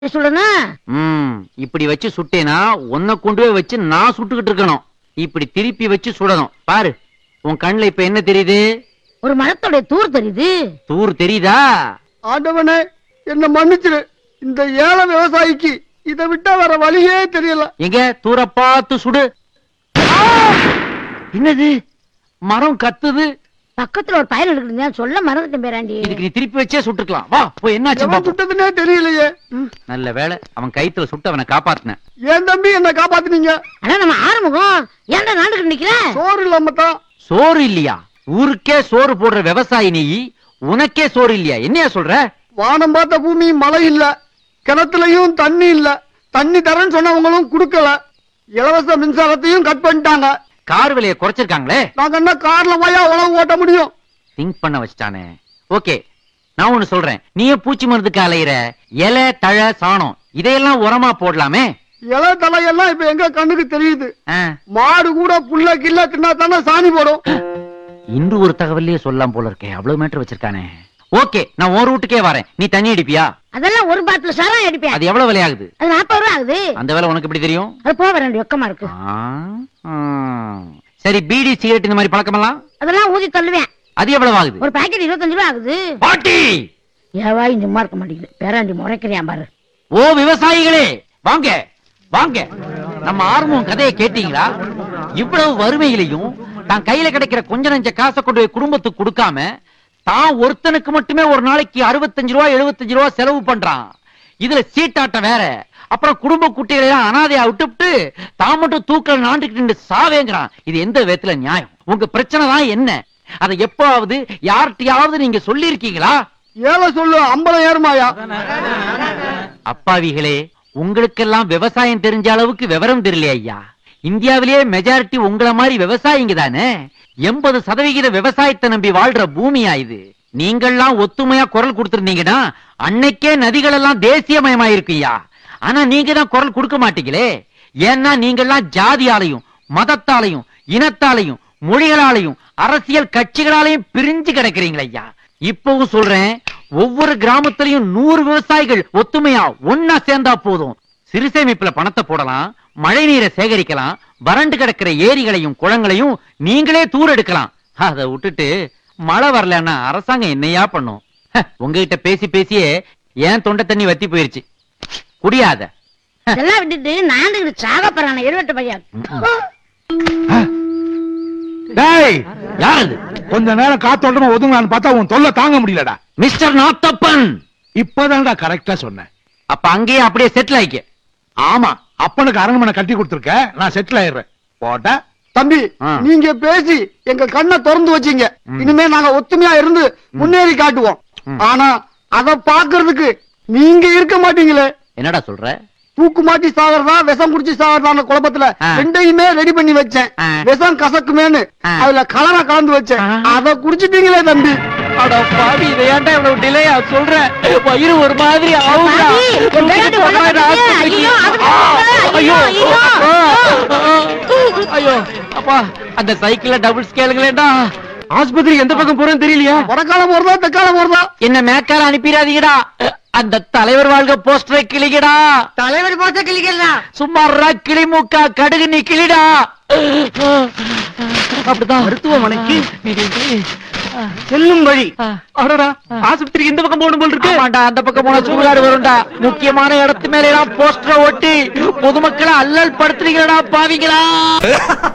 இப்படி சொல்லணும் ம் இப்படி வச்சு சுட்டேனா உன்னை கொண்டு போய் வச்சு நான் சுட்டுக்கிட்டு இருக்கணும் இப்படி திருப்பி வச்சு சுடணும் பாரு உன் கண்ணுல இப்ப என்ன தெரியுது ஒரு மரத்தோட தூர் தெரியுது தூர் தெரியுதா ஆண்டவனே என்ன மன்னிச்சிரு இந்த ஏழை விவசாயிக்கு இதை விட்டா வேற வழியே தெரியல எங்க தூர பார்த்து சுடு ஆ! என்னது மரம் கத்துது பக்கத்துல ஒரு பயல் இருக்குதுங்க சொல்ல மறந்துட்டேன் பேராண்டி இதுக்கு நீ திருப்பி வச்சே சுட்டுக்கலாம் வா போய் என்னாச்சு எவன் பாப்போம். சுட்டதுன்னே தெரியலையே ம். நல்ல வேளை அவன் கைத்துல சுட்டு அவனை காப்பாத்தின ஏன் தம்பி என்ன காப்பாத்துனீங்க ஆனா நம்ம ஆறுமுகம் ஏன்டா நாண்டுகிட்டு நிக்கிற சோறு இல்லாம தான் சோறு இல்லையா ஊருக்கே சோறு போடுற விவசாயி நீ உனக்கே சோறு இல்லையா என்னையா சொல்ற வானம் பார்த்த பூமி மழை இல்ல கிணத்துலயும் தண்ணி இல்ல தண்ணி தரேன்னு சொன்னவங்களும் கொடுக்கல இலவச மின்சாரத்தையும் கட் பண்ணிட்டாங்க கார் விலையை குறைச்சிருக்காங்களே நாங்க என்ன கார்ல போயா உழவு ஓட்ட முடியும் திங்க் பண்ண வச்சுட்டானே ஓகே நான் ஒண்ணு சொல்றேன் நீயே பூச்சி மருந்துக்கு அலையிற இலை தழை சாணம் இதையெல்லாம் உரமா போடலாமே இலை தலையெல்லாம் இப்ப எங்க கண்ணுக்கு தெரியுது ஆ, மாடு கூட புல்ல கில்ல தின்னா தானே சாணி போடும் இன்று ஒரு தகவலையே சொல்லலாம் போல இருக்கே அவ்வளவு மீட்டர் வச்சிருக்கானே ஓகே நான் ஒரு ரூட்டுக்கே வரேன் நீ தண்ணி அடிப்பியா அதெல்லாம் ஒரு பாட்டில் சாரம் அடிப்பேன் அது எவ்வளவு விலையாகுது அது நாற்பது ரூபா ஆகுது அந்த வேலை உனக்கு எப்படி தெரியும் அது போக வேண்டிய வெக்கமா இருக்கு ஆ, ஆ. சரி பீடி சிகரெட் இந்த மாதிரி பழக்கமெல்லாம் அதெல்லாம் ஊதி தள்ளுவேன் அது எவ்வளவு ஆகுது ஒரு பாக்கெட் இருபத்தஞ்சு ரூபா ஆகுது பாட்டி ஏவாய் சும்மா இருக்க மாட்டேங்குது பேராண்டி முறைக்கிறியான் பாரு ஓ விவசாயிகளே வாங்க வாங்க நம்ம ஆர்வம் கதையை கேட்டீங்களா இவ்வளவு வறுமையிலையும் தான் கையில கிடைக்கிற கொஞ்ச நஞ்ச காசை கொண்டு போய் குடும்பத்துக்கு கொடுக்காம தான் ஒருத்தனுக்கு மட்டுமே ஒரு நாளைக்கு அறுபத்தஞ்சு ரூபா எழுபத்தஞ்சு ரூபா செலவு பண்றான் இதுல சீட்டாட்டம் வேற அப்புறம் குடும்ப குட்டிகளை எல்லாம் அனாதையா விட்டுவிட்டு தான் மட்டும் தூக்கல நாண்டுகிட்டு நின்னு சாவேங்கிறான் இது எந்த விதத்துல நியாயம் உங்க பிரச்சனை தான் என்ன அதை எப்பாவது யார்கிட்டயாவது நீங்க சொல்லி இருக்கீங்களா ஏழை சொல்லு அம்பலம் ஏறுமாயா அப்பாவிகளே உங்களுக்கெல்லாம் விவசாயம் தெரிஞ்ச அளவுக்கு விவரம் தெரியல ஐயா இந்தியாவிலேயே மெஜாரிட்டி உங்கள மாதிரி விவசாயிங்க தானே எண்பது சதவிகித விவசாயத்தை நம்பி வாழ்ற பூமியா இது நீங்கள்லாம் ஒத்துமையா குரல் கொடுத்திருந்தீங்கன்னா அன்னைக்கே நதிகள் எல்லாம் தேசியமயமாயிருக்குய்யா ஆனா நீங்க தான் குரல் கொடுக்க மாட்டீங்களே ஏன்னா நீங்கள்லாம் ஜாதியாலையும் மதத்தாலையும் இனத்தாலையும் மொழிகளாலையும் அரசியல் கட்சிகளாலையும் பிரிஞ்சு கிடக்குறீங்களே ஐயா இப்பவும் சொல்றேன் ஒவ்வொரு கிராமத்திலையும் நூறு விவசாயிகள் ஒத்துமையா ஒன்னா சேர்ந்தா போதும் சிறுசேமிப்புல பணத்தை போடலாம் மழை நீரை சேகரிக்கலாம் வறண்டு கிடக்கிற ஏரிகளையும் குளங்களையும் நீங்களே தூர் எடுக்கலாம் அதை விட்டுட்டு மழை வரலன்னா அரசாங்கம் என்னையா பண்ணும் ஹ, உங்ககிட்ட பேசி பேசியே ஏன் தொண்டை தண்ணி வத்தி போயிருச்சு குடியாத இதெல்லாம் விட்டுட்டு நாண்டுகிட்டு சாக போறான இருவட்டு பையன் டேய் யார் அது கொஞ்ச நேரம் காத்தோட்டமா ஒதுங்கலான்னு பார்த்தா உன் தொல்லை தாங்க முடியலடா மிஸ்டர் நாத்தப்பன் இப்பதான்டா கரெக்டா சொன்னேன் அப்ப அங்கேயே அப்படியே செட்டில் ஆயிக்க ஆமா அப்பனுக்கு அரண்மனை கட்டி கொடுத்துருக்க நான் செட்டில் ஆயிடுறேன் போட்டா தம்பி ஆ. நீங்க பேசி எங்க கண்ணை திறந்து வச்சீங்க இனிமே நாங்க ஒத்துமையா இருந்து முன்னேறி காட்டுவோம் ம். ஆனா அத பாக்குறதுக்கு நீங்க இருக்க மாட்டீங்களே என்னடா சொல்ற தூக்கு மாட்டி சாகிறதா விஷம் குடிச்சு சாகிறதா குழப்பத்துல ஆ. ரெண்டையுமே ரெடி பண்ணி வச்சேன் ஆ. விஷம் கசக்குமேன்னு ஆ. அதுல கலரா கலந்து வச்சேன் ஆ. அத குடிச்சிட்டீங்களே தம்பி அட பாவி இதை ஏன்டா இவ்வளவு டிலேயா சொல்ற வயிறு ஒரு மாதிரி ஆகுதுடா. பாவி, உன் பேராண்டி உள்ள கொண்டாயிடா, வந்துட்டியே. ஐயோ, அதுக்கு ஆ, ஐயோ, ஐயோ, ஐயோ. ஆ, ஐயோ அப்பா அந்த சைக்கிள்ல டபுள் ஸ்கேலுங்களேடா ஆஸ்பத்திரி எந்த பக்கம் போறேன்னு தெரியலையா வடக்காலம் போறதா தெக்காலம் போறதா என்ன மேக்கால அனுப்பிடாதீங்கடா அந்த தலைவர் வாழ்க போஸ்டரை கிளிக்கடா தலைவர் போத்த கிளிக்கலாம் சும்மா கிளி மூக்கா கடுகு நீ கிளிடா அப்படிதான் மருத்துவமனைக்கு செல்லும் வழி அடடா ஆஸ்பத்திரிக்கு இந்த பக்கம் போகணும் போல் இருக்கு ஆமாண்டா அந்த பக்கம் போனா சூடாடு வரும்டா முக்கியமான இடத்து மேல எல்லாம் போஸ்டரை ஒட்டி பொதுமக்களை அல்லல் படுத்துறீங்களா பாவிங்களா